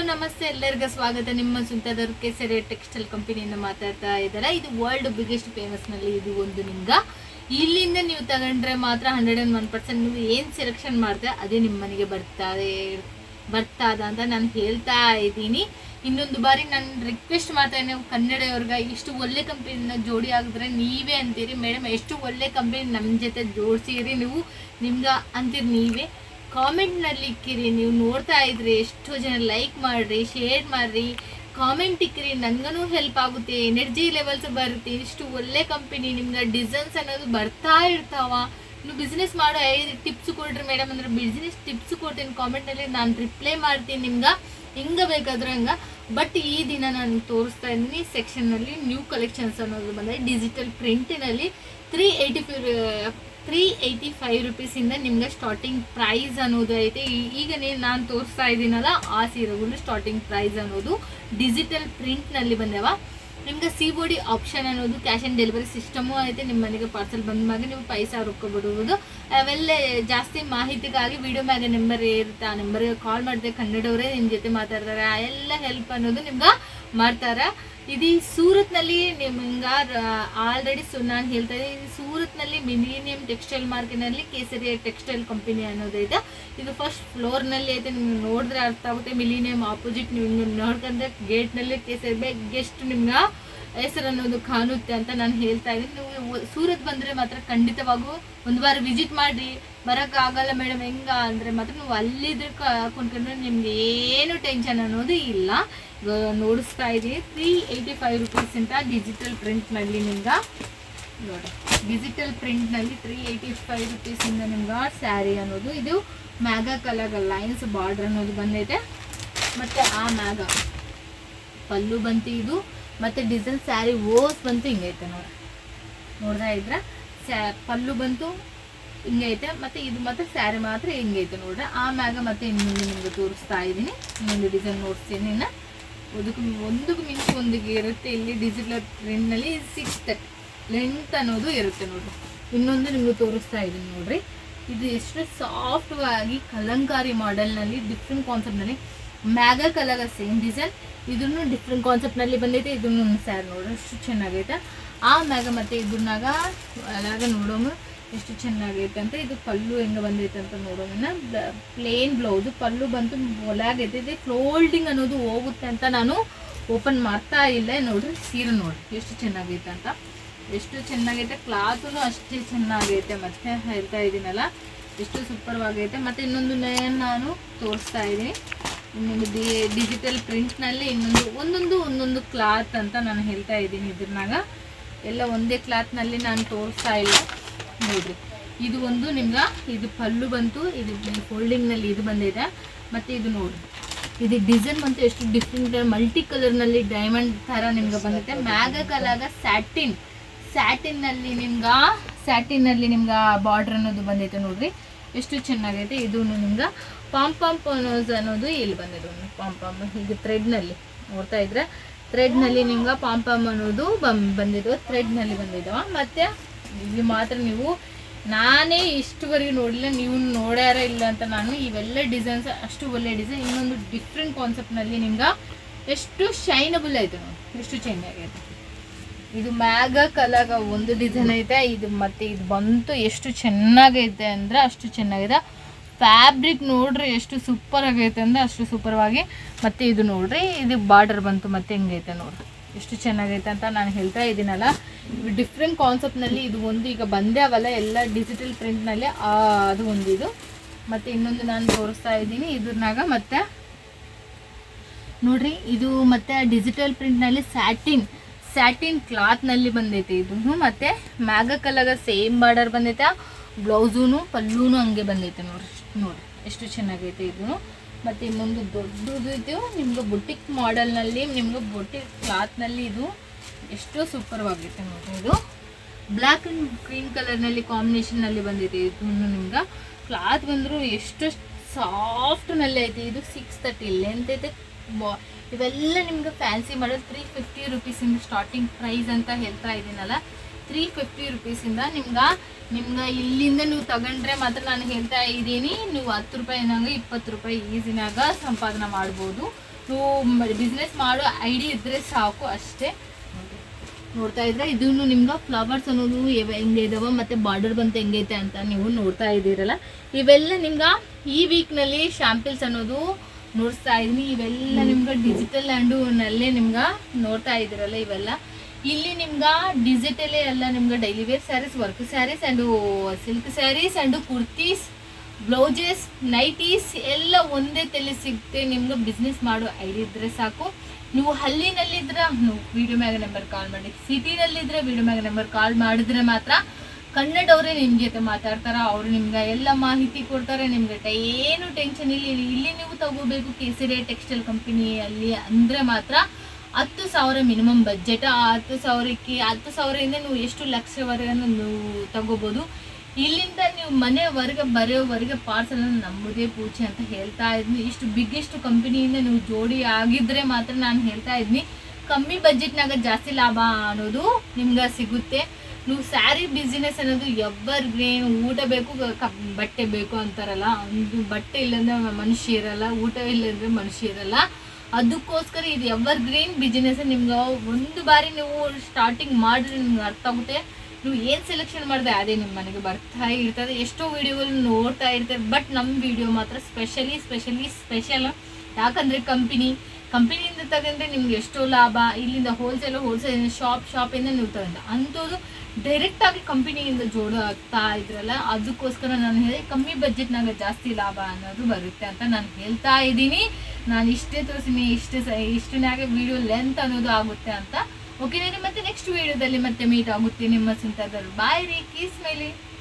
ನಮಸ್ತೆ ಎಲ್ಲರಿಗೂ ಸ್ವಾಗತ ನಿಮ್ಮ ಸುಂತದವ್ರ ಕೆಸರೆ ಟೆಕ್ಸ್ಟೈಲ್ ಕಂಪನಿಯಿಂದ ಮಾತಾಡ್ತಾ ಇದ್ದಾರೆ ಇದು ವರ್ಲ್ಡ್ ಬಿಗ್ಗೆಸ್ಟ್ ಫೇಮಸ್ ನಲ್ಲಿ ಇದು ಒಂದು ನಿಮ್ಗ ಇಲ್ಲಿಂದ ನೀವು ತಗೊಂಡ್ರೆ ಮಾತ್ರ ಹಂಡ್ರೆಡ್ ಅಂಡ್ ಒನ್ ಪರ್ಸೆಂಟ್ ನೀವು ಏನ್ ಸೆಲೆಕ್ಷನ್ ಮಾಡ್ತೀರ ಅದೇ ನಿಮ್ಮ ಮನೆಗೆ ಬರ್ತಾರೆ ಬರ್ತಾದ ಅಂತ ನಾನು ಹೇಳ್ತಾ ಇದ್ದೀನಿ ಇನ್ನೊಂದು ಬಾರಿ ನಾನು ರಿಕ್ವೆಸ್ಟ್ ಮಾಡ್ತಾ ನೀವು ಕನ್ನಡವ್ರಿಗೆ ಇಷ್ಟು ಒಳ್ಳೆ ಕಂಪನಿನ ಜೋಡಿ ಆಗಿದ್ರೆ ನೀವೇ ಅಂತೀರಿ ಮೇಡಮ್ ಎಷ್ಟು ಒಳ್ಳೆ ಕಂಪನಿ ನಮ್ಮ ಜೊತೆ ಜೋಡಿಸಿರಿ ನೀವು ನಿಮ್ಗೆ ಅಂತೀರಿ ನೀವೇ ಕಾಮೆಂಟ್ನಲ್ಲಿ ಇಕ್ಕಿರಿ ನೀವು ನೋಡ್ತಾ ಇದ್ರಿ ಎಷ್ಟೋ ಜನ ಲೈಕ್ ಮಾಡ್ರಿ ಶೇರ್ ಮಾಡ್ರಿ ಕಾಮೆಂಟ್ ಇಕ್ಕಿರಿ ನನಗೂ ಹೆಲ್ಪ್ ಆಗುತ್ತೆ ಎನರ್ಜಿ ಲೆವೆಲ್ಸ್ ಬರುತ್ತೆ ಇಷ್ಟು ಒಳ್ಳೆ ಕಂಪನಿ ನಿಮ್ಗೆ ಡಿಸೈನ್ಸ್ ಅನ್ನೋದು ಬರ್ತಾ ಇರ್ತಾವ ನೀವು ಬಿಸ್ನೆಸ್ ಮಾಡೋ ಐದು ಟಿಪ್ಸ್ ಕೊಡ್ರಿ ಮೇಡಮ್ ಅಂದ್ರೆ ಬಿಸ್ನೆಸ್ ಟಿಪ್ಸ್ ಕೊಡ್ತೀನಿ ಕಾಮೆಂಟ್ನಲ್ಲಿ ನಾನು ರಿಪ್ಲೈ ಮಾಡ್ತೀನಿ ನಿಮ್ಗೆ ಹೆಂಗೆ ಬೇಕಾದ್ರೆ ಹಂಗೆ ಬಟ್ ಈ ದಿನ ನಾನು ತೋರಿಸ್ತಾ ಇದ್ದೀನಿ ಸೆಕ್ಷನ್ನಲ್ಲಿ ನ್ಯೂ ಕಲೆಕ್ಷನ್ಸ್ ಅನ್ನೋದು ಬಂದರೆ ಡಿಜಿಟಲ್ ಪ್ರಿಂಟಿನಲ್ಲಿ three eighty three eighty five ರುಪೀಸಿಂದ ನಿಮ್ಗೆ ಸ್ಟಾರ್ಟಿಂಗ್ ಪ್ರೈಸ್ ಅನ್ನೋದು ಐತೆ ಈ- ಈಗ ನಾನು ತೋರಿಸ್ತಾ ಇದ್ದೀನಲ್ಲ ಆ ಸೀರೆಗಳು ಸ್ಟಾರ್ಟಿಂಗ್ ಪ್ರೈಸ್ ಅನ್ನೋದು ಡಿಜಿಟಲ್ ಪ್ರಿಂಟ್ನಲ್ಲಿ ಬಂದವ ನಿಮ್ಗೆ ಸಿ ಬೋಡಿ ಆಪ್ಷನ್ ಅನ್ನೋದು ಕ್ಯಾಶ್ ಆನ್ ಡೆಲಿವರಿ ಸಿಸ್ಟಮು ಐತೆ ನಿಮ್ಮ ಮನೆಗೆ ಪಾರ್ಸಲ್ ಬಂದ ಮ್ಯಾಗ ನೀವು ಪೈಸಾ ರೊಕ್ಕ ಬಿಡುವುದು ಅವೆಲ್ಲ ಜಾಸ್ತಿ ಮಾಹಿತಿಗಾಗಿ ವಿಡಿಯೋ ಮ್ಯಾಗ ನಂಬರ್ ಇರುತ್ತೆ ಆ ನಂಬರ್ಗೆ ಕಾಲ್ ಮಾಡಿದೆ ಕನ್ನಡವರೇ ನಿಮ್ಮ ಜೊತೆ ಮಾತಾಡ್ತಾರೆ ಆ ಎಲ್ಲ ಹೆಲ್ಪ್ ಅನ್ನೋದು ನಿಮ್ಗೆ ಮಾಡ್ತಾರೆ ಇದು ಸೂರತ್ನಲ್ಲಿ ನಿಮ್ಗೆ ಆಲ್ರೆಡಿ ಸು ನಾನು ಹೇಳ್ತಾ ಇದ್ದೀನಿ ಇದು ಸೂರತ್ನಲ್ಲಿ ಮಿಲಿನಿಯಂ ಟೆಕ್ಸ್ಟೈಲ್ ಮಾರ್ಕೆಟ್ನಲ್ಲಿ ಕೇಸರಿ ಟೆಕ್ಸ್ಟೈಲ್ ಕಂಪನಿ ಅನ್ನೋದೈತೆ ಇದು ಫಸ್ಟ್ ಫ್ಲೋರ್ನಲ್ಲಿ ಐತೆ ನಿಮ್ಗೆ ನೋಡಿದ್ರೆ ಅರ್ಥ ಆಗುತ್ತೆ ಮಿಲಿನಿಯಂ ಆಪೋಸಿಟ್ ನೀವು ಹಿಂಗೆ ನೋಡ್ಕೊಂಡ್ರೆ ಗೇಟ್ನಲ್ಲಿ ಕೇಸರಿ ಗೆಸ್ಟ್ ನಿಮ್ಗೆ ಹೆಸರು ಅನ್ನೋದು ಕಾಣುತ್ತೆ ಅಂತ ನಾನು ಹೇಳ್ತಾ ಇದ್ದೀನಿ ನೀವು ಒ- ಸೂರತ್ ಬಂದರೆ ಮಾತ್ರ ಖಂಡಿತವಾಗೂ ಒಂದು ವಾರ ವಿಸಿಟ್ ಮಾಡಿರಿ ಬರೋಕ್ಕಾಗಲ್ಲ ಮೇಡಮ್ ಹೆಂಗ ಅಂದರೆ ಮಾತ್ರ ನೀವು ಅಲ್ಲಿದ್ರೆ ಕೊಂಡ್ಕೊಂಡ್ರೆ ನಿಮ್ಗೆ ಏನು ಟೆನ್ಷನ್ ಅನ್ನೋದು ಇಲ್ಲ ಇವಾಗ ನೋಡಿಸ್ತಾ ಇದ್ದೀನಿ ತ್ರೀ ಏಯ್ಟಿ ಫೈವ್ ರುಪೀಸ್ ಅಂತ ಡಿಜಿಟಲ್ ಪ್ರಿಂಟ್ನಲ್ಲಿ ನಿಮ್ಗೆ ನೋಡಿ ಡಿಜಿಟಲ್ ಪ್ರಿಂಟ್ನಲ್ಲಿ ತ್ರೀ ಏಯ್ಟಿ ಫೈವ್ ರುಪೀಸಿಂದ ನಿಮ್ಗೆ ಸ್ಯಾರಿ ಅನ್ನೋದು ಇದು ಮ್ಯಾಗ ಕಲರ್ ಲೈನ್ಸ್ ಬಾರ್ಡರ್ ಅನ್ನೋದು ಬಂದೈತೆ ಮತ್ತು ಆ ಮ್ಯಾಗ ಪಲ್ಲು ಬಂತು ಇದು ಮತ್ತು ಡಿಸೈನ್ ಸ್ಯಾರಿ ಓಸ್ ಬಂತು ಹಿಂಗೈತೆ ನೋಡಿ ನೋಡ್ತಾ ಇದ್ರ ಸ್ಯಾ ಪಲ್ಲು ಬಂತು ಹಿಂಗೈತೆ ಮತ್ತು ಇದು ಮತ್ತು ಸ್ಯಾರಿ ಮಾತ್ರ ಹಿಂಗೈತೆ ನೋಡ್ರಿ ಆ ಮ್ಯಾಗ ಮತ್ತೆ ಇನ್ನೊಂದು ನಿಮ್ಗೆ ತೋರಿಸ್ತಾ ಇದ್ದೀನಿ ಇನ್ನೊಂದು ಡಿಸೈನ್ ನೋಡ್ತೀನಿ ಇನ್ನು ಅದಕ್ಕೆ ಒಂದಕ್ಕೆ ಮಿಂಚು ಒಂದಿಗೆ ಇರುತ್ತೆ ಇಲ್ಲಿ ಡಿಜಿಟಲ್ ಪ್ರಿಂಟ್ನಲ್ಲಿ ಸಿಕ್ಸ್ ತರ್ಟಿ ಲೆಂತ್ ಅನ್ನೋದು ಇರುತ್ತೆ ನೋಡ್ರಿ ಇನ್ನೊಂದು ನಿಮ್ಗೆ ತೋರಿಸ್ತಾ ಇದ್ದೀನಿ ನೋಡ್ರಿ ಇದು ಎಷ್ಟು ಸಾಫ್ಟ್ ಆಗಿ ಕಲಂಕಾರಿ ಮಾಡೆಲ್ನಲ್ಲಿ ಡಿಫ್ರೆಂಟ್ ಕಾನ್ಸೆಪ್ಟ್ನಲ್ಲಿ ಮ್ಯಾಗ ಕಲರ್ ಸೇಮ್ ಡಿಸೈನ್ ಇದನ್ನು ಡಿಫ್ರೆಂಟ್ ಕಾನ್ಸೆಪ್ಟ್ನಲ್ಲಿ ಬಂದೈತೆ ಇದನ್ನು ಸ್ಯಾರ್ ನೋಡ್ರಿ ಎಷ್ಟು ಚೆನ್ನಾಗೈತೆ ಆ ಮ್ಯಾಗ ಮತ್ತೆ ಇದನ್ನಾಗ ಅಲಾಗ ನೋಡೋಣ ಎಷ್ಟು ಚೆನ್ನಾಗೈತೆ ಅಂತ ಇದು ಪಲ್ಲು ಹೆಂಗೆ ಬಂದೈತೆ ಅಂತ ನೋಡೋಣ ಪ್ಲೇನ್ ಬ್ಲೌಸು ಪಲ್ಲು ಬಂತು ಒಳಗೈತೆ ಇದು ಫೋಲ್ಡಿಂಗ್ ಅನ್ನೋದು ಹೋಗುತ್ತೆ ಅಂತ ನಾನು ಓಪನ್ ಮಾಡ್ತಾ ಇಲ್ಲ ನೋಡ್ರಿ ಸೀರೆ ನೋಡಿ ಎಷ್ಟು ಚೆನ್ನಾಗೈತೆ ಅಂತ ಎಷ್ಟು ಚೆನ್ನಾಗೈತೆ ಕ್ಲಾತು ಅಷ್ಟೇ ಚೆನ್ನಾಗೈತೆ ಮತ್ತೆ ಹೇಳ್ತಾ ಇದ್ದೀನಲ್ಲ ಎಷ್ಟು ಸೂಪರ್ವಾಗೈತೆ ಮತ್ತು ಇನ್ನೊಂದು ನೇನ್ ನಾನು ತೋರಿಸ್ತಾ ಇದ್ದೀನಿ ಇನ್ನೊಂದು ಡಿ ಡಿಜಿಟಲ್ ಪ್ರಿಂಟ್ನಲ್ಲಿ ಇನ್ನೊಂದು ಒಂದೊಂದು ಒಂದೊಂದು ಕ್ಲಾತ್ ಅಂತ ನಾನು ಹೇಳ್ತಾ ಇದ್ದೀನಿ ಇದ್ರನಾಗ ಎಲ್ಲ ಒಂದೇ ಕ್ಲಾತ್ನಲ್ಲಿ ನಾನು ತೋರಿಸ್ತಾ ಇಲ್ಲ ನೋಡ್ರಿ ಇದು ಒಂದು ನಿಮ್ಗೆ ಇದು ಪಲ್ಲು ಬಂತು ಇದು ಫೋಲ್ಡಿಂಗ್ನಲ್ಲಿ ಇದು ಬಂದಿದೆ ಮತ್ತು ಇದು ನೋಡ್ರಿ ಇದು ಡಿಸೈನ್ ಬಂತು ಎಷ್ಟು ಡಿಫ್ರೆಂಟ್ ಮಲ್ಟಿ ಕಲರ್ನಲ್ಲಿ ಡೈಮಂಡ್ ಥರ ನಿಮ್ಗೆ ಬಂದೈತೆ ಮ್ಯಾಗ ಕಲಾಗ ಸ್ಯಾಟಿನ್ ಸ್ಯಾಟಿನ್ನಲ್ಲಿ ನಿಮ್ಗೆ ಸ್ಯಾಟಿನ್ನಲ್ಲಿ ನಿಮ್ಗೆ ಬಾರ್ಡ್ರ್ ಅನ್ನೋದು ಬಂದೈತೆ ನೋಡ್ರಿ ಎಷ್ಟು ಚೆನ್ನಾಗೈತೆ ಇದು ನಿಮ್ಗೆ ಪಾಮ್ ಪಾಮ್ ಅನ್ನೋದು ಅನ್ನೋದು ಇಲ್ಲಿ ಬಂದಿದೆ ಪಾಮ್ ಪಾಮ್ ಈಗ ಥ್ರೆಡ್ನಲ್ಲಿ ನೋಡ್ತಾ ಇದ್ರೆ ಥ್ರೆಡ್ನಲ್ಲಿ ನಿಮ್ಗೆ ಪಾಮ್ ಪಾಮ್ ಅನ್ನೋದು ಬಂ ಬಂದಿದ್ದು ಥ್ರೆಡ್ನಲ್ಲಿ ಬಂದಿದ್ದಾವ ಮತ್ತು ಇಲ್ಲಿ ಮಾತ್ರ ನೀವು ನಾನೇ ಇಷ್ಟುವರೆಗೆ ನೋಡಿಲ್ಲ ನೀವು ನೋಡ್ಯಾರ ಇಲ್ಲ ಅಂತ ನಾನು ಇವೆಲ್ಲ ಡಿಸೈನ್ಸ್ ಅಷ್ಟು ಒಳ್ಳೆ ಡಿಸೈನ್ ಇನ್ನೊಂದು ಡಿಫ್ರೆಂಟ್ ಕಾನ್ಸೆಪ್ಟ್ನಲ್ಲಿ ನಿಮ್ಗೆ ಎಷ್ಟು ಶೈನಬಲ್ ಐತೆ ನೋಡಿ ಎಷ್ಟು ಚೆನ್ನಾಗೈತೆ ಇದು ಮ್ಯಾಗ ಕಲಾಗ ಒಂದು ಡಿಸೈನ್ ಐತೆ ಇದು ಮತ್ತೆ ಇದು ಬಂತು ಎಷ್ಟು ಚೆನ್ನಾಗೈತೆ ಅಂದ್ರೆ ಅಷ್ಟು ಚೆನ್ನಾಗಿದೆ ಫ್ಯಾಬ್ರಿಕ್ ನೋಡ್ರಿ ಎಷ್ಟು ಸೂಪರ್ ಆಗೈತೆ ಅಂದ್ರೆ ಅಷ್ಟು ಸೂಪರ್ವಾಗಿ ಮತ್ತೆ ಇದು ನೋಡ್ರಿ ಇದು ಬಾರ್ಡರ್ ಬಂತು ಮತ್ತೆ ಹೆಂಗೈತೆ ನೋಡ್ರಿ ಎಷ್ಟು ಚೆನ್ನಾಗೈತೆ ಅಂತ ನಾನು ಹೇಳ್ತಾ ಇದ್ದೀನಲ್ಲ ಇದು ಡಿಫ್ರೆಂಟ್ ಕಾನ್ಸೆಪ್ಟ್ನಲ್ಲಿ ಇದು ಒಂದು ಈಗ ಬಂದೇ ಅವಲ್ಲ ಎಲ್ಲ ಡಿಜಿಟಲ್ ಪ್ರಿಂಟ್ನಲ್ಲಿ ಅದು ಒಂದು ಇದು ಮತ್ತು ಇನ್ನೊಂದು ನಾನು ತೋರಿಸ್ತಾ ಇದ್ದೀನಿ ಇದ್ರನಾಗ ಮತ್ತೆ ನೋಡ್ರಿ ಇದು ಮತ್ತೆ ಡಿಜಿಟಲ್ ಪ್ರಿಂಟ್ನಲ್ಲಿ ಸ್ಯಾಟಿನ್ ಸ್ಯಾಟಿನ್ ಕ್ಲಾತ್ನಲ್ಲಿ ಬಂದೈತೆ ಇದು ಮತ್ತೆ ಮ್ಯಾಗ ಕಲಗ ಸೇಮ್ ಬಾರ್ಡರ್ ಬಂದೈತೆ ಬ್ಲೌಸೂನು ಪಲ್ಲೂನು ಹಂಗೆ ಬಂದೈತೆ ನೋಡ್ರಿ ನೋಡ್ರಿ ಎಷ್ಟು ಚೆನ್ನಾಗೈತೆ ಇದು ಮತ್ತು ಇನ್ನೊಂದು ದೊಡ್ಡದು ಇದು ನಿಮ್ಗೆ ಬುಟಿಕ್ ಮಾಡೆಲ್ನಲ್ಲಿ ನಿಮ್ಗೆ ಬುಟಿಕ್ ಕ್ಲಾತ್ನಲ್ಲಿ ಇದು ಎಷ್ಟೋ ಸೂಪರ್ವಾಗೈತೆ ನೋಡ್ರಿ ಇದು ಬ್ಲ್ಯಾಕ್ ಆ್ಯಂಡ್ ಗ್ರೀನ್ ಕಲರ್ನಲ್ಲಿ ಕಾಂಬಿನೇಷನ್ನಲ್ಲಿ ಬಂದಿದೆ ಇದು ನಿಮ್ಗೆ ಕ್ಲಾತ್ ಬಂದರೂ ಎಷ್ಟು ಸಾಫ್ಟ್ನಲ್ಲಿ ಐತೆ ಇದು ಸಿಕ್ಸ್ ತರ್ಟಿ ಲೆಂತ್ ಐತೆ ಬಾ ಇವೆಲ್ಲ ನಿಮ್ಗೆ ಫ್ಯಾನ್ಸಿ ಮಾಡೋದು ತ್ರೀ ಫಿಫ್ಟಿ ರುಪೀಸಿಂದ ಸ್ಟಾರ್ಟಿಂಗ್ ಪ್ರೈಸ್ ಅಂತ ಹೇಳ್ತಾ ಇದ್ದೀನಲ್ಲ ತ್ರೀ ಫಿಫ್ಟಿ ರುಪೀಸಿಂದ ನಿಮ್ಗೆ ನಿಮ್ಗೆ ಇಲ್ಲಿಂದ ನೀವು ತಗೊಂಡ್ರೆ ಮಾತ್ರ ನಾನು ಹೇಳ್ತಾ ಇದ್ದೀನಿ ನೀವು ಹತ್ತು ರೂಪಾಯಿನಾಗ ಇಪ್ಪತ್ತು ರೂಪಾಯಿ ಈಸಿನಾಗ ಸಂಪಾದನೆ ಮಾಡ್ಬೋದು ನೀವು ಬಿಸ್ನೆಸ್ ಮಾಡೋ ಐಡಿಯಾ ಇದ್ರೆ ಸಾಕು ಅಷ್ಟೇ ನೋಡ್ತಾ ಇದ್ರೆ ಇದನ್ನು ನಿಮ್ಗೆ ಫ್ಲವರ್ಸ್ ಅನ್ನೋದು ಇವ- ಹೆಂಗೆ ಇದಾವ ಮತ್ತೆ ಬಾರ್ಡರ್ ಬಂತು ಹೆಂಗೈತೆ ಅಂತ ನೀವು ನೋಡ್ತಾ ಇದ್ದೀರಲ್ಲ ಇವೆಲ್ಲ ನಿಮ್ಗೆ ಈ ವೀಕ್ನಲ್ಲಿ ಶಾಂಪಿಲ್ಸ್ ಅನ್ನೋದು ನೋಡಿಸ್ತಾ ಇದೀನಿ ಇವೆಲ್ಲ ನಿಮ್ಗೆ ಡಿಜಿಟಲ್ ಆ್ಯಂಡು ನಲ್ಲೇ ನಿಮ್ಗೆ ನೋಡ್ತಾ ಇದ್ದೀರಲ್ಲ ಇವೆಲ್ಲ ಇಲ್ಲಿ ನಿಮ್ಗೆ ಡಿಜಿಟಲೇ ಎಲ್ಲ ನಿಮ್ಗೆ daily wear saris work saris and silk saris and kurtis blouses nighties ಎಲ್ಲ ಒಂದೇ ತಲೆ ಸಿಗುತ್ತೆ ನಿಮ್ಗೆ ಬಿಸ್ನೆಸ್ ಮಾಡೋ ಐಡಿಯಾ ಇದ್ರೆ ಸಾಕು ನೀವು ಹಳ್ಳಿನಲ್ಲಿದ್ರೆ ನೀವು ವಿಡಿಯೋ ಮ್ಯಾಗ ನಂಬರ್ ಕಾಲ್ ಮಾಡಿ ಸಿಟಿನಲ್ಲಿದ್ರೆ ವಿಡಿಯೋ ಮ್ಯಾಗ ನಂಬರ್ ಕಾಲ್ ಮಾಡಿದ್ರೆ ಮಾತ್ರ ಕನ್ನಡವರೇ ನಿಮ್ಮ ಜೊತೆ ಮಾತಾಡ್ತಾರ ಅವ್ರು ನಿಮ್ಗೆ ಎಲ್ಲ ಮಾಹಿತಿ ಕೊಡ್ತಾರೆ ನಿಮ್ಗೆ ಟ- ಏನು ಟೆನ್ಷನ್ ಇಲ್ಲ ಇಲ್ಲಿ ಇಲ್ಲಿ ನೀವು ತಗೋಬೇಕು ಕೇಸರಿ ಟೆಕ್ಸ್ಟೈಲ್ ಕಂಪನಿಯಲ್ಲಿ ಅಂದರೆ ಮಾತ್ರ ಹತ್ತು ಸಾವಿರ ಮಿನಿಮಮ್ ಬಜೆಟ್ ಆ ಹತ್ತು ಸಾವಿರಕ್ಕೆ ಹತ್ತು ಸಾವಿರದಿಂದ ನೀವು ಎಷ್ಟು ಲಕ್ಷವರೆಗೂ ನೀವು ತಗೋಬೋದು ಇಲ್ಲಿಂದ ನೀವು ಮನೆವರೆಗೆ ಬರೋವರೆಗೆ ಪಾರ್ಸಲ್ ನಮ್ಮದೇ ಪೂಜೆ ಅಂತ ಹೇಳ್ತಾ ಇದ್ನಿ ಇಷ್ಟು ಬಿಗ್ಗೆಸ್ಟ್ ಕಂಪನಿಯಿಂದ ನೀವು ಜೋಡಿ ಆಗಿದ್ರೆ ಮಾತ್ರ ನಾನು ಹೇಳ್ತಾ ಇದ್ನಿ ಕಮ್ಮಿ ಬಜೆಟ್ನಾಗ ಜಾಸ್ತಿ ಲಾಭ ಅನ್ನೋದು ನಿಮ್ಗೆ ಸಿಗುತ್ತೆ ನೀವು ಸ್ಯಾರಿ ಬಿಸಿನೆಸ್ ಅನ್ನೋದು ಎವ್ವರ್ ಗ್ರೇನ್ ಊಟ ಬೇಕು ಕ- ಬಟ್ಟೆ ಬೇಕು ಅಂತಾರಲ್ಲ ಒಂದು ಬಟ್ಟೆ ಇಲ್ಲಂದ್ರೆ ಮನುಷ್ಯ ಇರಲ್ಲ ಊಟ ಇಲ್ಲಂದ್ರೆ ಮನುಷ್ಯ ಇರಲ್ಲ ಅದಕ್ಕೋಸ್ಕರ ಇದು ಎವರ್ ಗ್ರೀನ್ ಬಿಸಿನೆಸ್ ನಿಮ್ಗೆ ಒಂದು ಬಾರಿ ನೀವು ಸ್ಟಾರ್ಟಿಂಗ್ ಮಾಡಿದ್ರೆ ನಿಮ್ಗೆ ಅರ್ಥ ಆಗುತ್ತೆ ನೀವು ಏನು ಸೆಲೆಕ್ಷನ್ ಮಾಡಿದೆ ಅದೇ ನಿಮ್ಮ ಮನೆಗೆ ಬರ್ತಾ ಇರ್ತದೆ ಎಷ್ಟೋ ವಿಡಿಯೋಗಳು ನೋಡ್ತಾ ಇರ್ತಾರೆ ಬಟ್ ನಮ್ಮ ವಿಡಿಯೋ ಮಾತ್ರ ಸ್ಪೆಷಲಿ ಸ್ಪೆಷಲಿ ಸ್ಪೆಷಲ್ ಯಾಕಂದರೆ ಕಂಪಿನಿ ಕಂಪನಿಯಿಂದ ತಗೊಂಡ್ರೆ ನಿಮ್ಗೆ ಎಷ್ಟೋ ಲಾಭ ಇಲ್ಲಿಂದ ಹೋಲ್ಸೇಲ್ ಹೋಲ್ಸೇಲ್ ಶಾಪ್ ಶಾಪಿಂದ ನೀವು ತಗೊಂಡ ಅಂಥದ್ದು ಡೈರೆಕ್ಟಾಗಿ ಕಂಪನಿಯಿಂದ ಜೋಡು ಆಗ್ತಾ ಇದ್ರಲ್ಲ ಅದಕ್ಕೋಸ್ಕರ ನಾನು ಹೇಳಿ ಕಮ್ಮಿ ಬಜೆಟ್ನಾಗ ಜಾಸ್ತಿ ಲಾಭ ಅನ್ನೋದು ಬರುತ್ತೆ ಅಂತ ನಾನು ಹೇಳ್ತಾ ಇದ್ದೀನಿ ನಾನು ಇಷ್ಟೇ ತೋರಿಸಿನಿ ಇಷ್ಟೇ ಸ ಇಷ್ಟನಾಗೆ ವಿಡಿಯೋ ಲೆಂತ್ ಅನ್ನೋದು ಆಗುತ್ತೆ ಅಂತ ಓಕೆ ಮತ್ತೆ ನೆಕ್ಸ್ಟ್ ವಿಡಿಯೋದಲ್ಲಿ ಮತ್ತೆ ಮೀಟ್ ಆಗುತ್ತೆ ನಿಮ್ಮ ಸುಂಟರ್ ಬಾಯ್ ರೀ ಕೀಸ್ ಮೇಲೆ